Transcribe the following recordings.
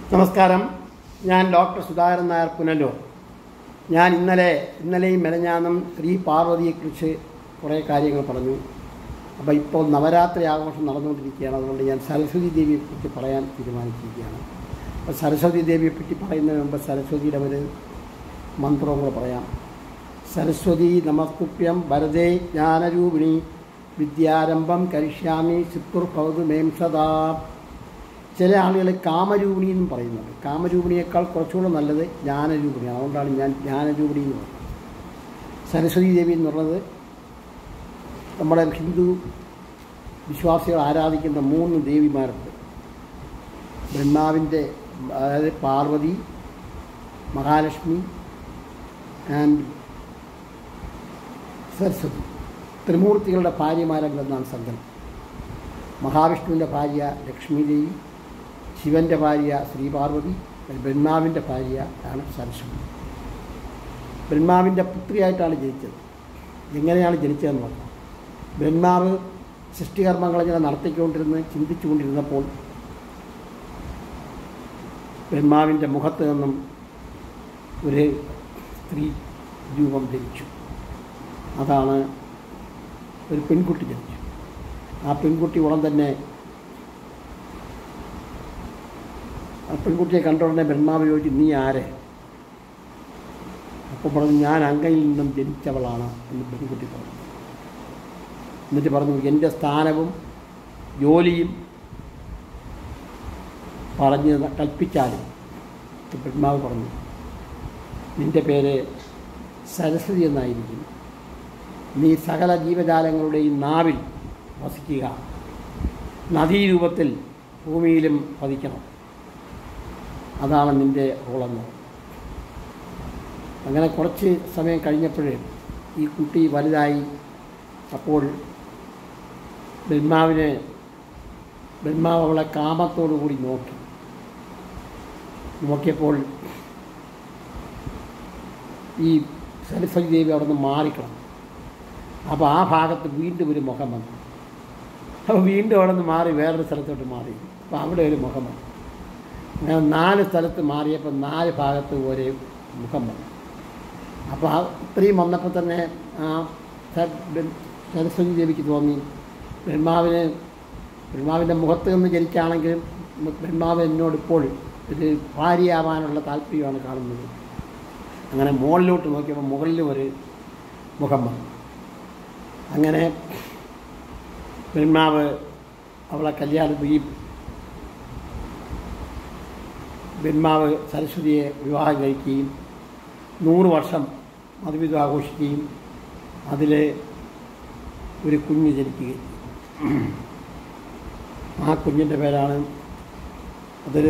നമസ്കാരം ഞാൻ ഡോക്ടർ സുധാകരൻ നായർ പുനലൂർ ഞാൻ ഇന്നലെ ഇന്നലെയും മെനഞ്ഞാന്നും ശ്രീ പാർവതിയെക്കുറിച്ച് കുറേ കാര്യങ്ങൾ പറഞ്ഞു അപ്പോൾ ഇപ്പോൾ നവരാത്രി ആഘോഷം നടന്നുകൊണ്ടിരിക്കുകയാണ് അതുകൊണ്ട് ഞാൻ സരസ്വതി ദേവിയെക്കുറിച്ച് പറയാൻ തീരുമാനിച്ചിരിക്കുകയാണ് അപ്പോൾ സരസ്വതി ദേവിയെപ്പറ്റി പറയുന്നതിന് മുമ്പ് സരസ്വതിയുടെ ഒരു മന്ത്രവും കൂടെ പറയാം സരസ്വതി നമസ്തുഭ്യം ഭരതേ ജ്ഞാനരൂപിണി വിദ്യാരംഭം കരിഷ്യാമി ചിത്തുർ ഭവതു മേം സദാ ചില ആളുകൾ കാമരൂപിണി എന്നും പറയുന്നുണ്ട് കാമരൂപിണിയേക്കാൾ കുറച്ചുകൂടെ നല്ലത് ജ്ഞാനരൂപിണിയാണ് അതുകൊണ്ടാണ് ഞാൻ ജ്ഞാനരൂപിണി എന്ന് പറയുന്നത് സരസ്വതി ദേവി എന്ന് പറയുന്നത് നമ്മുടെ ഹിന്ദു വിശ്വാസികൾ ആരാധിക്കുന്ന മൂന്ന് ദേവിമാരുണ്ട് ബ്രഹ്മാവിൻ്റെ അതായത് പാർവതി മഹാലക്ഷ്മി ആൻഡ് സരസ്വതി ത്രിമൂർത്തികളുടെ ഭാര്യമാരല്ലെന്നാണ് സങ്കല്പം മഹാവിഷ്ണുവിൻ്റെ ഭാര്യ ലക്ഷ്മി ദേവി ശിവൻ്റെ ഭാര്യ ശ്രീപാർവതി ബ്രഹ്മാവിൻ്റെ ഭാര്യ ആണ് സരസ്വതി ബ്രഹ്മാവിൻ്റെ പുത്രിയായിട്ടാണ് ജനിച്ചത് എങ്ങനെയാണ് ജനിച്ചതെന്ന് നോക്കാം ബ്രഹ്മാവ് സൃഷ്ടികർമ്മങ്ങളിങ്ങനെ നടത്തിക്കൊണ്ടിരുന്ന് ചിന്തിച്ചുകൊണ്ടിരുന്നപ്പോൾ ബ്രഹ്മാവിൻ്റെ മുഖത്ത് നിന്നും ഒരു സ്ത്രീ രൂപം ധരിച്ചു അതാണ് ഒരു പെൺകുട്ടി ജനിച്ചു ആ പെൺകുട്ടി ഉടൻ തന്നെ ആ പെൺകുട്ടിയെ കണ്ട ഉടനെ ബ്രഹ്മാവ് ചോദിച്ചു നീ ആരെ അപ്പോൾ പറഞ്ഞു ഞാൻ അങ്ങയിൽ നിന്നും ജനിച്ചവളാണ് എന്ന് പെൺകുട്ടി പറഞ്ഞു എന്നിട്ട് പറഞ്ഞു എൻ്റെ സ്ഥാനവും ജോലിയും പറഞ്ഞ് കൽപ്പിച്ചാലും ബ്രഹ്മാവ് പറഞ്ഞു നിൻ്റെ പേര് സരസ്വതി എന്നായിരിക്കും നീ സകല ജീവജാലങ്ങളുടെയും നാവിൽ വസിക്കുക നദീരൂപത്തിൽ ഭൂമിയിലും പതിക്കണം അതാണ് നിൻ്റെ റോളെന്ന് അങ്ങനെ കുറച്ച് സമയം കഴിഞ്ഞപ്പോഴേ ഈ കുട്ടി വലുതായി അപ്പോൾ ബ്രഹ്മാവിന് ബ്രഹ്മാവ് അവളെ കാമത്തോടു കൂടി നോക്കി നോക്കിയപ്പോൾ ഈ സരസ്വതി ദേവി അവിടെ നിന്ന് മാറിക്കണം അപ്പോൾ ആ ഭാഗത്ത് വീണ്ടും ഒരു മുഖം വന്നു അപ്പോൾ വീണ്ടും അവിടെ നിന്ന് മാറി വേറൊരു സ്ഥലത്തോട്ട് മാറി അപ്പോൾ അവിടെ ഒരു മുഖം വന്നു അങ്ങനെ നാല് സ്ഥലത്ത് മാറിയപ്പോൾ നാല് ഭാഗത്ത് ഒരേ മുഖം വന്നു അപ്പോൾ ആ ഇത്രയും വന്നപ്പോൾ തന്നെ ആ സരസ്വതി ദേവിക്ക് തോന്നി ബ്രഹ്മാവിന് ബ്രഹ്മാവിൻ്റെ മുഖത്ത് നിന്ന് ജനിച്ചാണെങ്കിലും ബ്രഹ്മാവ് എന്നോട് ഇപ്പോൾ ഇത് ഭാര്യയാവാനുള്ള താല്പര്യമാണ് കാണുന്നത് അങ്ങനെ മുകളിലോട്ട് നോക്കിയപ്പോൾ മുകളിലും ഒരു മുഖം വന്നു അങ്ങനെ ബ്രഹ്മാവ് അവളെ കല്യാണം ഈ ബ്രഹ്മാവ് സരസ്വതിയെ വിവാഹം കഴിക്കുകയും നൂറ് വർഷം മധുവിധം ആഘോഷിക്കുകയും അതിൽ ഒരു കുഞ്ഞ് ജനിക്കുകയും ആ കുഞ്ഞിൻ്റെ പേരാണ് അതൊരു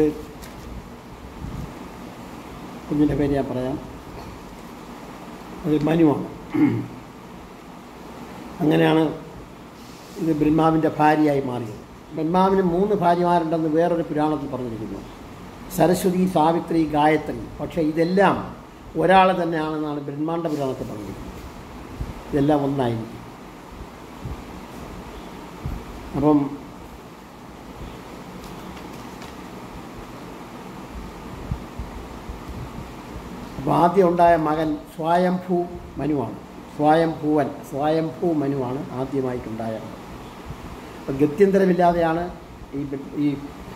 കുഞ്ഞിൻ്റെ പേര് ഞാൻ പറയാം അത് മനുവാണ് അങ്ങനെയാണ് ഇത് ബ്രഹ്മാവിൻ്റെ ഭാര്യയായി മാറിയത് ബ്രഹ്മാവിന് മൂന്ന് ഭാര്യമാരുണ്ടെന്ന് വേറൊരു പുരാണത്തിൽ പറഞ്ഞിരിക്കുന്നു സരസ്വതി സാവിത്രി ഗായത്രി പക്ഷേ ഇതെല്ലാം ഒരാൾ തന്നെയാണെന്നാണ് ബ്രഹ്മാണ്ഡ പുരാണത്തിൽ പറഞ്ഞിരിക്കുന്നത് ഇതെല്ലാം ഒന്നായിരിക്കും അപ്പം അപ്പോൾ ആദ്യം ഉണ്ടായ മകൻ സ്വയംഭൂ മനുവാണ് സ്വയംഭൂവൻ സ്വയംഭൂ മനുവാണ് ആദ്യമായിട്ടുണ്ടായ മകൻ അപ്പം ഗത്യന്തരമില്ലാതെയാണ് ഈ ഈ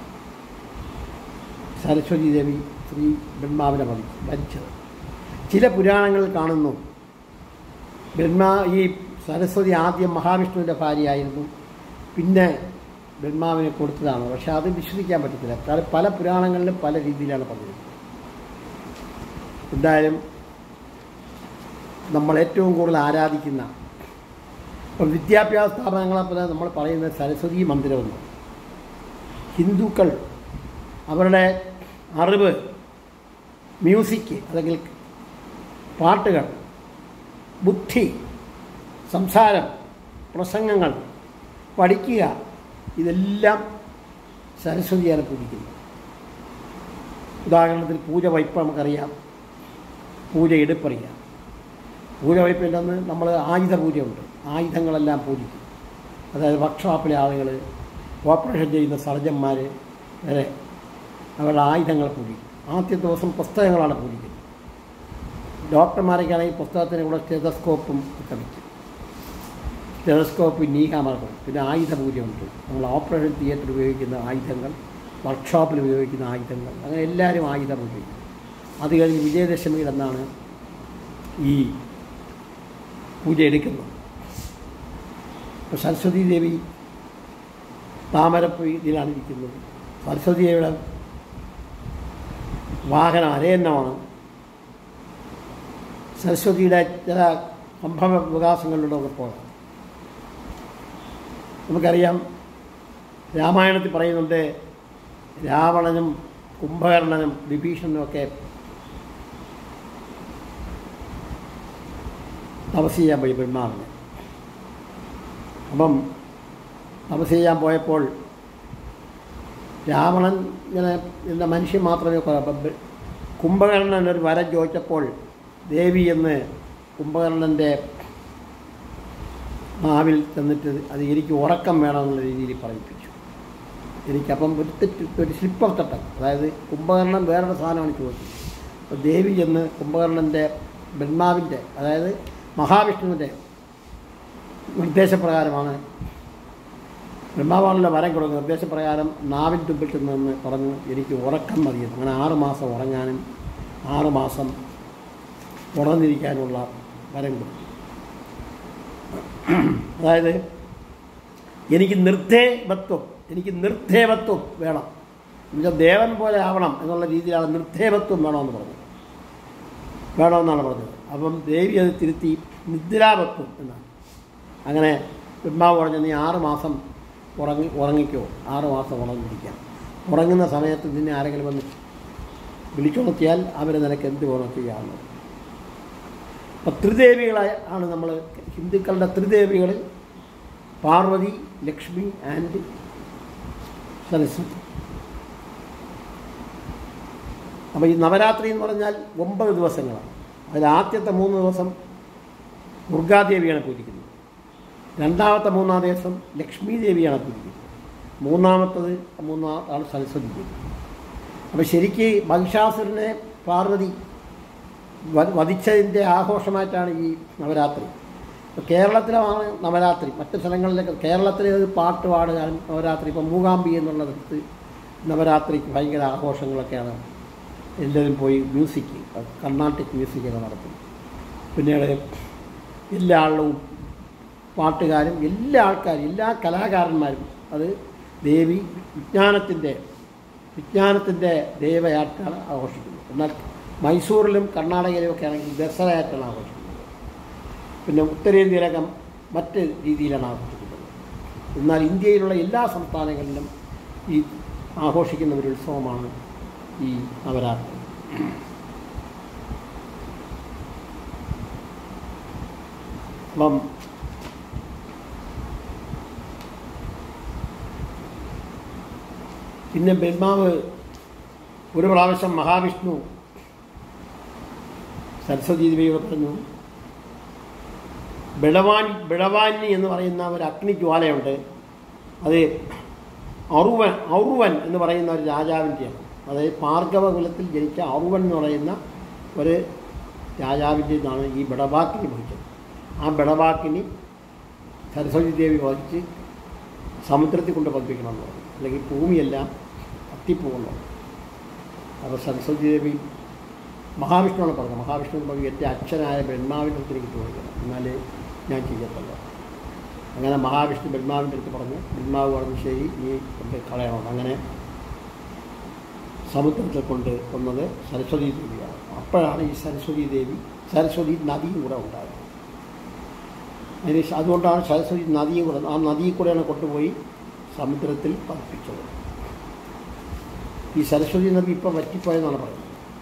സരസ്വതി ദേവി ശ്രീ ബ്രഹ്മാവിനെ വധി വധിച്ചത് ചില പുരാണങ്ങളിൽ കാണുന്നു ബ്രഹ്മ ഈ സരസ്വതി ആദ്യം മഹാവിഷ്ണുവിൻ്റെ ഭാര്യയായിരുന്നു പിന്നെ ബ്രഹ്മാവിനെ കൊടുത്തതാണ് പക്ഷെ അത് വിശ്വസിക്കാൻ പറ്റത്തില്ല കാരണം പല പുരാണങ്ങളിലും പല രീതിയിലാണ് പറഞ്ഞിരിക്കുന്നത് എന്തായാലും നമ്മൾ ഏറ്റവും കൂടുതൽ ആരാധിക്കുന്ന ഇപ്പം വിദ്യാഭ്യാസ സ്ഥാപനങ്ങളെ പോലെ നമ്മൾ പറയുന്നത് സരസ്വതി മന്ദിരമെന്ന് ഹിന്ദുക്കൾ അവരുടെ അറിവ് മ്യൂസിക് അല്ലെങ്കിൽ പാട്ടുകൾ ബുദ്ധി സംസാരം പ്രസംഗങ്ങൾ പഠിക്കുക ഇതെല്ലാം സരസ്വതിയാണ് പൂജിക്കുന്നത് ഉദാഹരണത്തിന് പൂജ വയ്പ് നമുക്കറിയാം പൂജ എടുപ്പറിയാം പൂജ വയ്പ്പില്ലെന്ന് നമ്മൾ ആയുധ പൂജയുണ്ട് ആയുധങ്ങളെല്ലാം പൂജിക്കും അതായത് വർക്ക്ഷോപ്പിലെ ആളുകൾ ഓപ്പറേഷൻ ചെയ്യുന്ന സർജന്മാർ വരെ അവരുടെ ആയുധങ്ങൾ പൂജിക്കും ആദ്യ ദിവസം പുസ്തകങ്ങളാണ് പൂജിക്കുന്നത് ഡോക്ടർമാരൊക്കെയാണെങ്കിൽ പുസ്തകത്തിന് കൂടെ സ്റ്റെതസ്കോപ്പും ഒക്കെ വയ്ക്കും സ്റ്റെതസ്കോപ്പ് നീഹാമർക്കും പിന്നെ ആയുധ പൂജയുണ്ട് നമ്മൾ ഓപ്പറേഷൻ തിയേറ്റർ ഉപയോഗിക്കുന്ന ആയുധങ്ങൾ വർക്ക്ഷോപ്പിൽ ഉപയോഗിക്കുന്ന ആയുധങ്ങൾ അങ്ങനെ എല്ലാവരും ആയുധ പൂജ ചെയ്യും അത് കഴിഞ്ഞ് വിജയദശമിയിൽ എന്നാണ് ഈ പൂജ എടുക്കുന്നത് ഇപ്പോൾ സരസ്വതി ദേവി താമരപ്പൂ ഇതിലാണ് ഇരിക്കുന്നത് സരസ്വതി ദേവിയുടെ വാഹനം അരയന്നമാണ് സരസ്വതിയുടെ ചില സംഭവ വികാസങ്ങളിലൂടെ പോകാം നമുക്കറിയാം രാമായണത്തിൽ പറയുന്നുണ്ട് രാവണനും കുംഭകർണനും വിഭീഷണനും ഒക്കെ തപസ് ചെയ്യാൻ പോയി ബ്രഹ്മാവിന് അപ്പം തപസ് ചെയ്യാൻ പോയപ്പോൾ രാവണൻ ഇങ്ങനെ എന്ന മനുഷ്യൻ മാത്രമേ കൊ- അപ്പം ബ- കുംഭകർണൻ ഒരു വരം ചോദിച്ചപ്പോൾ ദേവി എന്ന് കുംഭകർണൻ്റെ നാവിൽ ചെന്നിട്ട് അത് എനിക്ക് ഉറക്കം വേണമെന്നുള്ള രീതിയിൽ പറയിപ്പിച്ചു എനിക്കപ്പം ഒരു തെറ്റ് ഒരു സ്ലിപ്പ് ഓഫ് തട്ടം അതായത് കുംഭകർണൻ വേറൊരു സാധനമാണ് ചോദിച്ചത് അപ്പോൾ ദേവി എന്ന് കുംഭകർണൻ്റെ ബ്രഹ്മാവിൻ്റെ അതായത് മഹാവിഷ്ണുവിൻ്റെ നിർദ്ദേശപ്രകാരമാണ് ബ്രഹ്മാവാണല്ലോ വരം കൊടുക്കുന്നത് നിർദ്ദേശപ്രകാരം നാവിൻ തുമ്പിൽ ചെന്നെന്ന് പറഞ്ഞു എനിക്ക് ഉറക്കം മതിയെന്ന് അങ്ങനെ ആറ് മാസം ഉറങ്ങാനും ആറ് മാസം ഉണർന്നിരിക്കാനുള്ള വരം കൊടുത്തു അതായത് എനിക്ക് നിർദ്ദേവത്വം എനിക്ക് നിർദ്ദേവത്വം വേണം എന്നുവെച്ചാൽ ദേവൻ പോലെ ആവണം എന്നുള്ള രീതിയിലാണ് നിർദ്ദേവത്വം വേണമെന്ന് പറഞ്ഞു വേണമെന്നാണ് പറഞ്ഞത് അപ്പം ദേവി അത് തിരുത്തി നിദ്രാവത്വം എന്നാണ് അങ്ങനെ ബ്രഹ്മാവ് പറഞ്ഞു നീ ആറ് മാസം ഉറങ്ങി ഉറങ്ങിക്കോ ആറ് മാസം ഉറങ്ങിയിരിക്കാം ഉറങ്ങുന്ന സമയത്ത് നിന്നെ ആരെങ്കിലും വന്ന് വിളിച്ചുണർത്തിയാൽ അവർ നിനക്ക് എന്ത് വേണം ചെയ്യാവുന്നത് അപ്പം ത്രിദേവികളായ ആണ് നമ്മൾ ഹിന്ദുക്കളുടെ ത്രിദേവികളിൽ പാർവതി ലക്ഷ്മി ആൻഡ് സരസ്വതി അപ്പോൾ ഈ നവരാത്രി എന്ന് പറഞ്ഞാൽ ഒമ്പത് ദിവസങ്ങളാണ് അതിൽ ആദ്യത്തെ മൂന്ന് ദിവസം ദുർഗാദേവിയാണ് പൂജിക്കുന്നത് രണ്ടാമത്തെ മൂന്നാം ദിവസം ലക്ഷ്മി ദേവിയാണ് പൂജിക്കുന്നത് മൂന്നാമത്തത് മൂന്നാമത്താണ് സരസ്വതി ദേവി അപ്പോൾ ശരിക്ക് മഹിഷാസുരനെ പാർവതി വ- വധിച്ചതിൻ്റെ ആഘോഷമായിട്ടാണ് ഈ നവരാത്രി ഇപ്പോൾ കേരളത്തിലാണ് നവരാത്രി മറ്റ് സ്ഥലങ്ങളിലൊക്കെ കേരളത്തിൽ ഒരു പാട്ട് പാടുകാനും നവരാത്രി ഇപ്പോൾ മൂകാംബി എന്നുള്ളിടത്ത് നവരാത്രിക്ക് ഭയങ്കര ആഘോഷങ്ങളൊക്കെയാണ് എല്ലാവരും പോയി മ്യൂസിക് കർണാട്ടിക് മ്യൂസിക്കൊക്കെ നടത്തും പിന്നീട് എല്ലാ ആളും പാട്ടുകാരും എല്ലാ ആൾക്കാരും എല്ലാ കലാകാരന്മാരും അത് ദേവി വിജ്ഞാനത്തിൻ്റെ വിജ്ഞാനത്തിൻ്റെ ദേവയായിട്ടാണ് ആഘോഷിക്കുന്നത് എന്നാൽ മൈസൂരിലും കർണാടകയിലും ഒക്കെ ആണെങ്കിൽ ദസറയായിട്ടാണ് ആഘോഷിക്കുന്നത് പിന്നെ ഉത്തരേന്ത്യയിലൊക്കെ മറ്റ് രീതിയിലാണ് ആഘോഷിക്കുന്നത് എന്നാൽ ഇന്ത്യയിലുള്ള എല്ലാ സംസ്ഥാനങ്ങളിലും ഈ ആഘോഷിക്കുന്ന ഒരു ഉത്സവമാണ് ഈ നവരാത്രി അപ്പം പിന്നെ ബ്രഹ്മാവ് ഒരു പ്രാവശ്യം മഹാവിഷ്ണു സരസ്വതി ദേവിയോട് പറഞ്ഞു ബിളവാൻ ബിളവാനി എന്ന് പറയുന്ന ഒരു അഗ്നിജ്വാലയുണ്ട് അത് അറുവൻ ഔറുവൻ എന്ന് പറയുന്ന ഒരു രാജാവിൻ്റെയാണ് അതായത് ഭാർഗവ കുലത്തിൽ ജനിച്ച ഔറുവൻ എന്ന് പറയുന്ന ഒരു രാജാവിൻ്റെ നിന്നാണ് ഈ ബിടവാക്കിനി വഹിച്ചത് ആ ബിടവാക്കിനി സരസ്വതി ദേവി വഹിച്ച് സമുദ്രത്തിൽ കൊണ്ട് പതിപ്പിക്കണം എന്ന് പറഞ്ഞു അല്ലെങ്കിൽ ഭൂമിയെല്ലാം കത്തിപ്പോകുന്നു അപ്പോൾ സരസ്വതി ദേവി മഹാവിഷ്ണുവാണ് പറഞ്ഞത് മഹാവിഷ്ണു പറഞ്ഞു എൻ്റെ അച്ഛനായ ബ്രഹ്മാവിൻ്റെ അടുത്ത് എനിക്ക് ചോദിക്കണം എന്നാലേ ഞാൻ ചെയ്യത്തുള്ളൂ അങ്ങനെ മഹാവിഷ്ണു ബ്രഹ്മാവിൻ്റെ അടുത്ത് പറഞ്ഞു ബ്രഹ്മാവ് പറഞ്ഞു ശരി നീ കൊണ്ട് കളയണം അങ്ങനെ സമുദ്രത്തിൽ കൊണ്ട് കൊന്നത് സരസ്വതി ദേവിയാണ് അപ്പോഴാണ് ഈ സരസ്വതി ദേവി സരസ്വതി നദിയും കൂടെ ഉണ്ടായത് അതിന് ശ- അതുകൊണ്ടാണ് സരസ്വതി നദിയും കൂടെ ആ നദിയിൽ കൂടെയാണ് കൊണ്ടുപോയി സമുദ്രത്തിൽ പതിപ്പിച്ചത് ഈ സരസ്വതി നദി ഇപ്പം വറ്റിപ്പോയെന്നാണ് പറയുന്നത്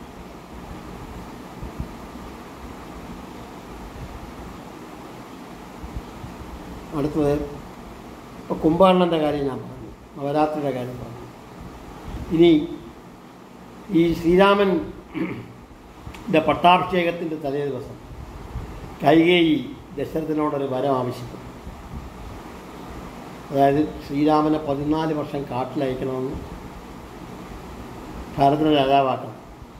അടുത്തത് ഇപ്പോൾ കുംഭകർണൻ്റെ കാര്യം ഞാൻ പറഞ്ഞു നവരാത്രിയുടെ കാര്യം പറഞ്ഞു ഇനി ഈ ശ്രീരാമൻ ൻ്റെ പട്ടാഭിഷേകത്തിൻ്റെ തലേ ദിവസം കൈകേയി ദശരഥനോടൊരു വരം ആവശ്യപ്പെട്ടു അതായത് ശ്രീരാമനെ പതിനാല് വർഷം കാട്ടിലയക്കണമെന്ന് ഭാരതനെ രാജാവാക്കണം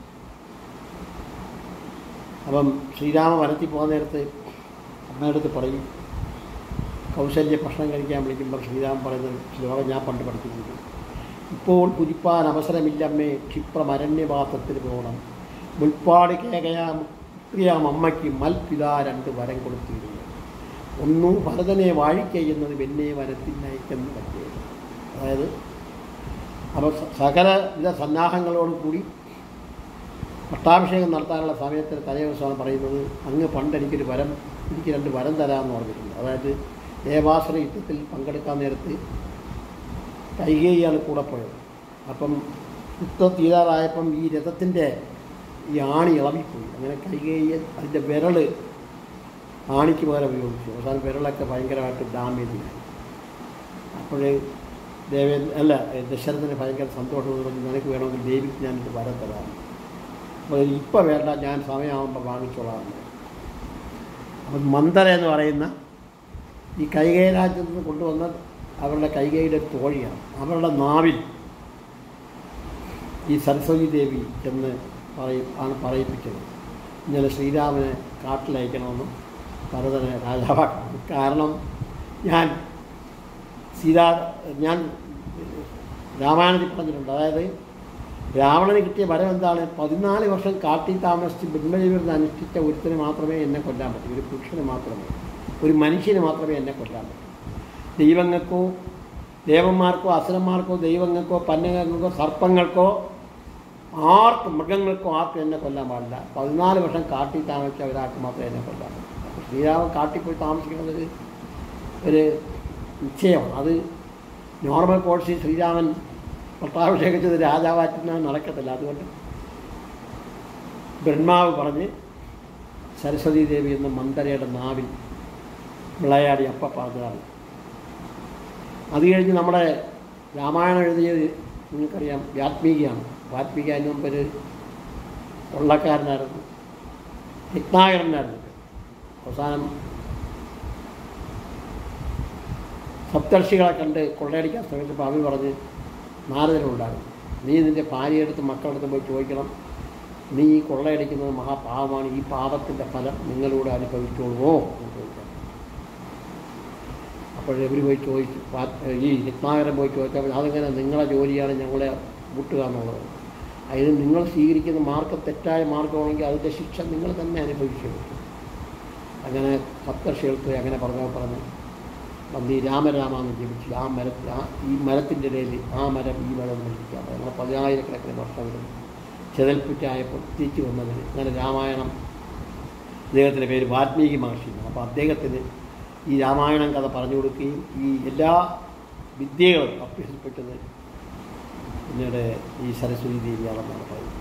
അപ്പം ശ്രീരാമ വനത്തിൽ പോകുന്ന നേരത്ത് അമ്മയുടെ അടുത്ത് പറയും കൗശല്യ ഭക്ഷണം കഴിക്കാൻ വിളിക്കുമ്പോൾ ശ്രീരാമൻ പറയുന്ന ശ്ലോകം ഞാൻ പണ്ട് പഠിച്ചിട്ടുണ്ട് ഇപ്പോൾ കുതിപ്പാൻ അവസരമില്ലമ്മേ ക്ഷിപ്രമരണ്യപാത്രത്തിൽ പോകണം മുൽപ്പാട് കേകയാം പ്രിയാം അമ്മയ്ക്ക് മൽപിതാ രണ്ട് വരം കൊടുത്തിരുന്നു ഒന്നു ഭരതനെ വാഴിക്കയ്യുന്നത് വെന്നെ വനത്തിനയക്കുന്ന പറ്റിയത് അതായത് അപ്പോൾ സകല വിധ സന്നാഹങ്ങളോട് കൂടി പട്ടാഭിഷേകം നടത്താനുള്ള സമയത്തിന് തലേ ദിവസമാണ് പറയുന്നത് അങ്ങ് പണ്ട് എനിക്കൊരു വരം എനിക്ക് രണ്ട് വരം തരാമെന്ന് പറഞ്ഞിട്ടുണ്ട് അതായത് ദേവാസുര യുദ്ധത്തിൽ പങ്കെടുക്കാൻ നേരത്ത് കൈകേയാണ് കൂടെ പോയത് അപ്പം യുദ്ധം തീരാറായപ്പം ഈ രഥത്തിൻ്റെ ഈ ആണി ഇളവിപ്പോയി അങ്ങനെ കൈകേയ അതിൻ്റെ വിരൽ ആണിക്ക് പകരം ഉപയോഗിച്ചു അവസാനം വിരലൊക്കെ ഭയങ്കരമായിട്ട് ഡാമേജായി അപ്പോഴേ ദേവേന്ദ്ര അല്ല ദശരഥന് ഭയങ്കര സന്തോഷം തോന്നി നിനക്ക് വേണമെങ്കിൽ ദേവിക്ക് ഞാനിത് വരം തരാം അപ്പോൾ ഇപ്പം വേണ്ട ഞാൻ സമയമാകുമ്പോൾ വാങ്ങിച്ചോളാം അപ്പം മന്ദര എന്ന് പറയുന്ന ഈ കൈകൈ രാജ്യത്ത് നിന്ന് കൊണ്ടുവന്ന അവരുടെ കൈകൈയുടെ തോഴിയാണ് അവരുടെ നാവിൽ ഈ സരസ്വതി ദേവി എന്ന് പറയും ആണ് പറയിപ്പിച്ചത് ഇങ്ങനെ ശ്രീരാമനെ കാട്ടിലയക്കണമെന്നും ഭരതനെ രാജാവാക്കണം കാരണം ഞാൻ സീതാ ഞാൻ രാമായണത്തിൽ പറഞ്ഞിട്ടുണ്ട് അതായത് രാവണന് കിട്ടിയ വരം എന്താണ് പതിനാല് വർഷം കാട്ടിൽ താമസിച്ച് ബ്രഹ്മജീവിതം അനുഷ്ഠിച്ച ഒരുത്തിന് മാത്രമേ എന്നെ കൊല്ലാൻ പറ്റൂ ഒരു പുരുഷന് മാത്രമേ ഒരു മനുഷ്യന് മാത്രമേ എന്നെ കൊല്ലാൻ പറ്റൂ ദൈവങ്ങൾക്കോ ദേവന്മാർക്കോ അസുരന്മാർക്കോ ദൈവങ്ങൾക്കോ പന്നകങ്ങൾക്കോ സർപ്പങ്ങൾക്കോ ആർക്കും മൃഗങ്ങൾക്കോ ആർക്കും എന്നെ കൊല്ലാൻ പാടില്ല പതിനാല് വർഷം കാട്ടിൽ താമസിച്ച ഒരാൾക്ക് മാത്രമേ എന്നെ കൊല്ലാൻ പറ്റൂ അപ്പോൾ ശ്രീരാമൻ കാട്ടിൽ പോയി താമസിക്കുന്നത് ഒരു ഒരു നിശ്ചയമാണ് അത് നോർമൽ കോഴ്സിൽ ശ്രീരാമൻ പട്ടാഭിഷേകം ചെയ്ത് രാജാവാറ്റുന്ന നടക്കത്തില്ല അതുകൊണ്ട് ബ്രഹ്മാവ് പറഞ്ഞ് സരസ്വതി ദേവി എന്ന മന്ദരയുടെ നാവിൽ വിളയാടി അപ്പ പറഞ്ഞതാണ് അത് കഴിഞ്ഞ് നമ്മുടെ രാമായണം എഴുതിയത് നിങ്ങൾക്കറിയാം വാത്മീകിയാണ് വാത്മീകി അതിന് മുമ്പ് ഒരു കൊള്ളക്കാരനായിരുന്നു രത്നാകരനായിരുന്നു അവസാനം സപ്തർഷികളെ കണ്ട് കൊള്ളയടിക്കാൻ ശ്രമിച്ചപ്പോൾ അവൻ പറഞ്ഞ് നാരദനുണ്ടാകും നീ നിൻ്റെ ഭാര്യയെടുത്ത് മക്കളെടുത്ത് പോയി ചോദിക്കണം നീ ഈ കൊള്ളയടിക്കുന്നത് മഹാപാപമാണ് ഈ പാപത്തിൻ്റെ ഫലം നിങ്ങളിലൂടെ അനുഭവിച്ചോളുമോ എന്ന് ചോദിക്കാം അപ്പോൾ ഇവർ പോയി ചോദിച്ചു പാ- ഈ രത്നാകരൻ പോയി ചോദിച്ചപ്പോൾ അതെങ്ങനെ നിങ്ങളെ ജോലിയാണ് ഞങ്ങളെ കൂട്ടുക എന്നുള്ളത് അതിന് നിങ്ങൾ സ്വീകരിക്കുന്ന മാർഗം തെറ്റായ മാർഗമാണെങ്കിൽ അതിൻ്റെ ശിക്ഷ നിങ്ങൾ തന്നെ അനുഭവിച്ചു പറ്റും അങ്ങനെ സപ്തർഷികൾക്ക് അങ്ങനെ പറഞ്ഞു പറഞ്ഞു നന്ദി രാമരാമാന്ന് ജപിച്ചു ആ മരത്തിൽ ആ ഈ മരത്തിൻ്റെ ഇടയിൽ ആ മരം ഈ മരം നിൽക്കാം അങ്ങനെ പതിനായിരക്കണക്കിന് വർഷങ്ങൾ ചെതൽപ്പുറ്റായപ്പോൾ തിരിച്ചു വന്നതിന് അങ്ങനെ രാമായണം അദ്ദേഹത്തിൻ്റെ പേര് വാൽമീകി മഹർഷിയാണ് അപ്പോൾ അദ്ദേഹത്തിന് ഈ രാമായണം കഥ പറഞ്ഞു കൊടുക്കുകയും ഈ എല്ലാ വിദ്യകളും അഭ്യസിപ്പിച്ചത് പിന്നീട് ഈ സരസ്വതി ദേവിയാണെന്നാണ് പറയുന്നത്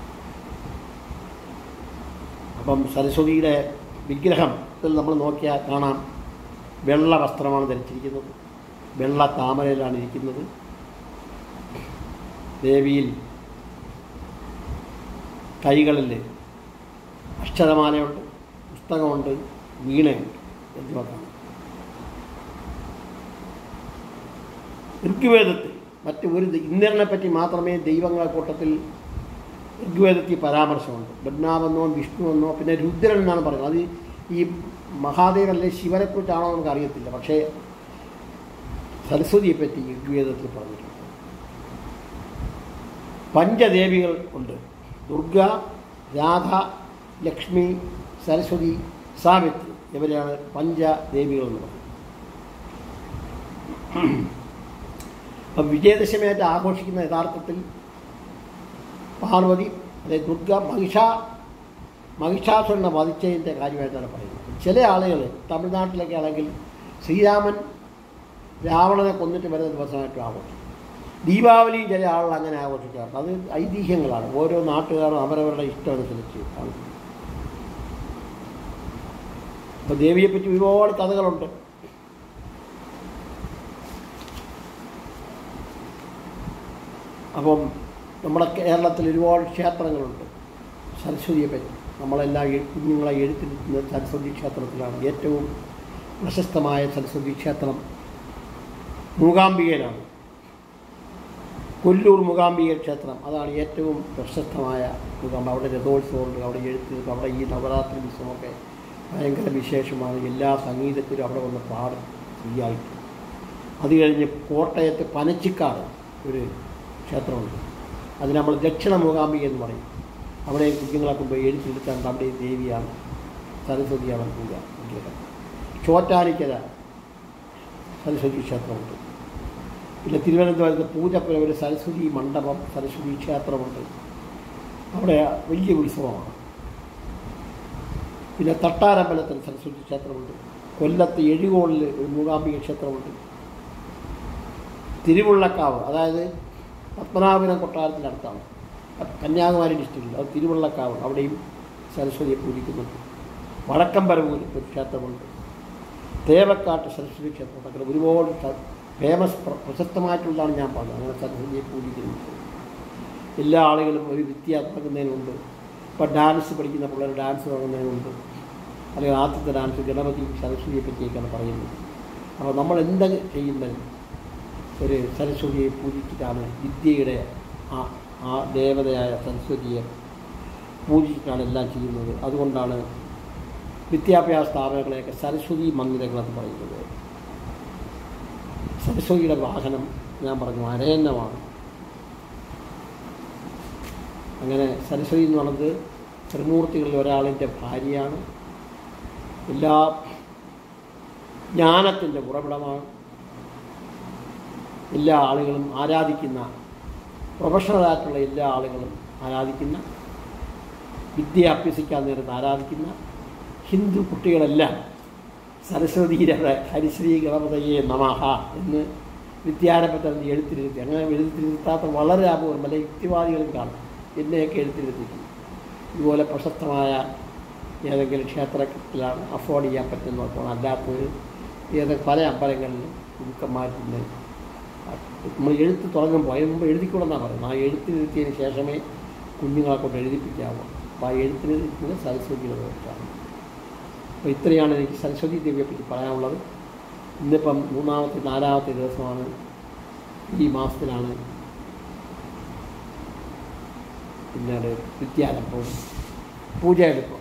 അപ്പം സരസ്വതിയുടെ വിഗ്രഹത്തിൽ നമ്മൾ നോക്കിയാൽ കാണാം വെള്ള വസ്ത്രമാണ് ധരിച്ചിരിക്കുന്നത് വെള്ള താമരയിലാണ് ഇരിക്കുന്നത് ദേവിയിൽ കൈകളിൽ അക്ഷരമാലയുണ്ട് പുസ്തകമുണ്ട് വീണയുണ്ട് എന്നിവ കാണാം ഋഗ്വേദത്തിൽ മറ്റ് ഒരു ദ- ഇന്ദ്രനെ പറ്റി മാത്രമേ ദൈവങ്ങളെ കൂട്ടത്തിൽ ഋഗ്വേദത്തിൽ പരാമർശമുണ്ട് ബ്രഹ്മാവെന്നോ വിഷ്ണുവെന്നോ പിന്നെ രുദ്രൻ എന്നാണ് പറയുന്നത് അത് ഈ മഹാദേവൻ അല്ലെ ശിവനെക്കുറിച്ചാണോ നമുക്ക് അറിയത്തില്ല പക്ഷേ സരസ്വതിയെ പറ്റി ഋഗ്വേദത്തിൽ പറഞ്ഞിട്ടുണ്ട് പഞ്ചദേവികൾ ഉണ്ട് ദുർഗ രാധ ലക്ഷ്മി സരസ്വതി സാവിത്രി ഇവരെയാണ് പഞ്ചദേവികൾ എന്ന് പറയുന്നത് അപ്പം വിജയദശമിയായിട്ട് ആഘോഷിക്കുന്ന യഥാർത്ഥത്തിൽ പാർവതി അതായത് ദുർഗ മഹിഷ മഹിഷാസുരനെ വധിച്ചതിൻ്റെ കാര്യമായിട്ടാണ് പറയുന്നത് ചില ആളുകൾ തമിഴ്നാട്ടിലൊക്കെ ആണെങ്കിൽ ശ്രീരാമൻ രാവണനെ കൊന്നിട്ട് വരുന്ന ദിവസമായിട്ടും ആഘോഷിക്കും ദീപാവലി ചില ആളുകൾ അങ്ങനെ ആഘോഷിക്കാറുണ്ട് അത് ഐതിഹ്യങ്ങളാണ് ഓരോ നാട്ടുകാരും അവരവരുടെ ഇഷ്ടമനുസരിച്ച് ആണ് അപ്പോൾ ദേവിയെപ്പറ്റി ഒരുപാട് കഥകളുണ്ട് അപ്പം നമ്മുടെ കേരളത്തിൽ ഒരുപാട് ക്ഷേത്രങ്ങളുണ്ട് സരസ്വതിയെ പറ്റി നമ്മളെല്ലാം എ- കുഞ്ഞുങ്ങളെ എഴുത്തിരുത്തുന്നത് സരസ്വതി ക്ഷേത്രത്തിലാണ് ഏറ്റവും പ്രശസ്തമായ സരസ്വതി ക്ഷേത്രം മൂകാംബികയിലാണ് കൊല്ലൂർ മൂകാംബിക ക്ഷേത്രം അതാണ് ഏറ്റവും പ്രശസ്തമായ മൂകാംബ അവിടെ രഥോത്സവമുണ്ട് അവിടെ എഴുത്ത് അവിടെ ഈ നവരാത്രി ഉത്സവമൊക്കെ ഭയങ്കര വിശേഷമാണ് എല്ലാ സംഗീതത്തിലും അവിടെ വന്ന് പാടും ഫ്രീയായിട്ട് അത് കഴിഞ്ഞ് കോട്ടയത്ത് പനച്ചിക്കാട് ഒരു ക്ഷേത്രമുണ്ട് അത് നമ്മൾ ദക്ഷിണ മൂകാംബിക എന്ന് പറയും അവിടെ കുഞ്ഞുങ്ങളെ കൊണ്ടുപോയി എഴുത്തിരുത്താണ്ട് അവിടെ ദേവിയാണ് സരസ്വതിയാണ് പൂജ വിഗ്രഹം ചോറ്റാനിക്കര സരസ്വതി ക്ഷേത്രമുണ്ട് പിന്നെ തിരുവനന്തപുരത്ത് പൂജപ്പുര ഒരു സരസ്വതി മണ്ഡപം സരസ്വതി ക്ഷേത്രമുണ്ട് അവിടെ വലിയ ഉത്സവമാണ് പിന്നെ തട്ടാരമ്പലത്തിൽ സരസ്വതി ക്ഷേത്രമുണ്ട് കൊല്ലത്ത് എഴുകോളിൽ ഒരു മൂകാംബിക ക്ഷേത്രമുണ്ട് തിരുവുള്ളക്കാവ് അതായത് പത്മനാഭപുരം കൊട്ടാരത്തിനടുത്താണ് കന്യാകുമാരി ഡിസ്ട്രിക്റ്റിൽ അത് തിരുവുള്ളക്കാവ് അവിടെയും സരസ്വതിയെ പൂജിക്കുന്നുണ്ട് വടക്കമ്പരവൂർ ഒരു ക്ഷേത്രമുണ്ട് തേവക്കാട്ട് സരസ്വതി ക്ഷേത്രം അങ്ങനെ ഒരുപാട് ഫേമസ് പ്രശസ്തമായിട്ടുള്ളതാണ് ഞാൻ പറഞ്ഞത് അങ്ങനെ സരസ്വതിയെ പൂജിക്കുന്നുണ്ട് എല്ലാ ആളുകളും ഒരു വിദ്യ തുടങ്ങുന്നതിനുണ്ട് ഇപ്പോൾ ഡാൻസ് പഠിക്കുന്ന പിള്ളേർ ഡാൻസ് തുടങ്ങുന്നതിനുണ്ട് അല്ലെങ്കിൽ ആദ്യത്തെ ഡാൻസ് ഗണപതി സരസ്വതിയെ പറ്റിയൊക്കെയാണ് പറയുന്നത് അപ്പോൾ നമ്മൾ എന്താ ചെയ്യുന്നത് ഒരു സരസ്വതിയെ പൂജിച്ചിട്ടാണ് വിദ്യയുടെ ആ ആ ദേവതയായ സരസ്വതിയെ പൂജിച്ചിട്ടാണ് എല്ലാം ചെയ്യുന്നത് അതുകൊണ്ടാണ് വിദ്യാഭ്യാസ സ്ഥാപനങ്ങളെയൊക്കെ സരസ്വതി മന്ദിരങ്ങളെന്ന് പറയുന്നത് സരസ്വതിയുടെ വാഹനം ഞാൻ പറഞ്ഞു അരയന്നമാണ് അങ്ങനെ സരസ്വതി എന്ന് പറയുന്നത് ത്രിമൂർത്തികളിൽ ഒരാളിൻ്റെ ഭാര്യയാണ് എല്ലാ ജ്ഞാനത്തിൻ്റെ ഉറവിടമാണ് എല്ലാ ആളുകളും ആരാധിക്കുന്ന പ്രൊഫഷണലായിട്ടുള്ള എല്ലാ ആളുകളും ആരാധിക്കുന്ന വിദ്യ അഭ്യസിക്കാൻ നേരത്ത് ആരാധിക്കുന്ന ഹിന്ദു കുട്ടികളെല്ലാം സരസ്വതിയുടെ ഹരിശ്രീ ഗണപതയെ നമഹ എന്ന് വിദ്യാരംഭത്തിൽ എഴുത്തിരുത്തി അങ്ങനെ എഴുത്തിരുത്താത്ത വളരെ അപൂർവം വല്ല യുക്തിവാദികളും കാണും എന്നെയൊക്കെ എഴുത്തിരുത്തിക്കും ഇതുപോലെ പ്രശസ്തമായ ഏതെങ്കിലും ക്ഷേത്രത്തിലാണ് അഫോർഡ് ചെയ്യാൻ പറ്റുന്നപ്പോൾ അല്ലാത്തത് ഏത് പല അമ്പലങ്ങളിലും ഗുരുക്കന്മാരുടെ നമ്മൾ എഴുത്ത് തുടങ്ങുമ്പോൾ അതിന് മുമ്പ് എഴുതിക്കൂടെന്നാണ് പറയുന്നത് ആ എഴുത്തിനിരുത്തിയതിന് ശേഷമേ കുഞ്ഞുങ്ങളെ കൊണ്ട് എഴുതിപ്പിക്കാവൂ അപ്പോൾ ആ എഴുത്തിനിരുത്തുന്നത് സരസ്വതിയുടെ കുറിച്ചാണ് അപ്പോൾ ഇത്രയാണ് എനിക്ക് സരസ്വതി ദേവിയെ പറ്റി പറയാനുള്ളത് ഇന്നിപ്പം മൂന്നാമത്തെ നാലാമത്തെ ദിവസമാണ് ഈ മാസത്തിലാണ് പിന്നീട് വിദ്യാരംഭവും പൂജയെടുപ്പും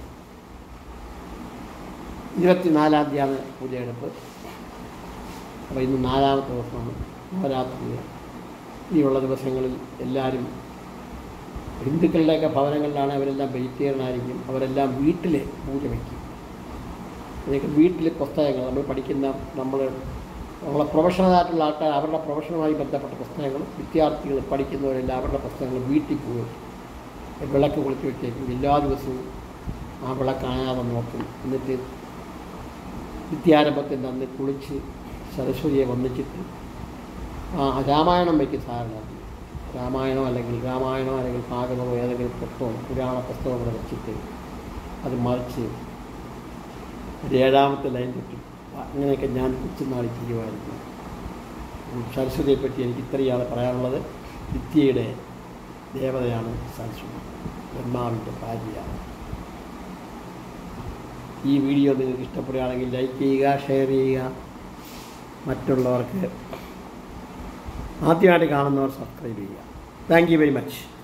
ഇരുപത്തിനാലാം തീയതിയാണ് പൂജയെടുപ്പ് അപ്പോൾ ഇന്ന് നാലാമത്തെ ദിവസമാണ് നവരാത്രി ഇനിയുള്ള ദിവസങ്ങളിൽ എല്ലാവരും ഹിന്ദുക്കളുടെയൊക്കെ ഭവനങ്ങളിലാണ് അവരെല്ലാം വെജിറ്റേറിയൻ ആയിരിക്കും അവരെല്ലാം വീട്ടിൽ പൂജ വയ്ക്കും അതൊക്കെ വീട്ടിൽ പുസ്തകങ്ങൾ നമ്മൾ പഠിക്കുന്ന നമ്മൾ നമ്മളെ പ്രൊഫഷണലായിട്ടുള്ള ആൾക്കാർ അവരുടെ പ്രൊഫഷനുമായി ബന്ധപ്പെട്ട പുസ്തകങ്ങൾ വിദ്യാർത്ഥികൾ പഠിക്കുന്നവരെല്ലാം അവരുടെ പുസ്തകങ്ങൾ വീട്ടിൽ പോയി വിളക്ക് കൊളുത്തി വെച്ചേക്കും എല്ലാ ദിവസവും ആ വിളക്ക് അണയാതെ നോക്കും എന്നിട്ട് വിദ്യാരംഭത്തിൻ്റെ അന്ന് കുളിച്ച് സരസ്വതിയെ വന്നിച്ചിട്ട് ആ രാമായണം വയ്ക്കും സാധാരണ രാമായണോ അല്ലെങ്കിൽ രാമായണോ അല്ലെങ്കിൽ ഭാഗവതമോ ഏതെങ്കിലും പുസ്തകം പുരാണ പുസ്തകങ്ങൾ വെച്ചിട്ട് അത് മറിച്ച് ഒരു ഏഴാമത്തെ ലൈൻ തൊട്ട് അങ്ങനെയൊക്കെ ഞാൻ കൊച്ചുനാളി ചെയ്യുമായിരുന്നു സരസ്വതിയെ പറ്റി എനിക്ക് ഇത്രയാണ് പറയാനുള്ളത് വിദ്യയുടെ ദേവതയാണ് സരസ്വതി ബ്രഹ്മാവിൻ്റെ ഭാര്യയാണ് ഈ വീഡിയോ നിങ്ങൾക്ക് ഇഷ്ടപ്പെടുകയാണെങ്കിൽ ലൈക്ക് ചെയ്യുക ഷെയർ ചെയ്യുക മറ്റുള്ളവർക്ക് ആദ്യമായിട്ട് കാണുന്നവർ സബ്സ്ക്രൈബ് ചെയ്യുക താങ്ക് യു വെരി മച്ച്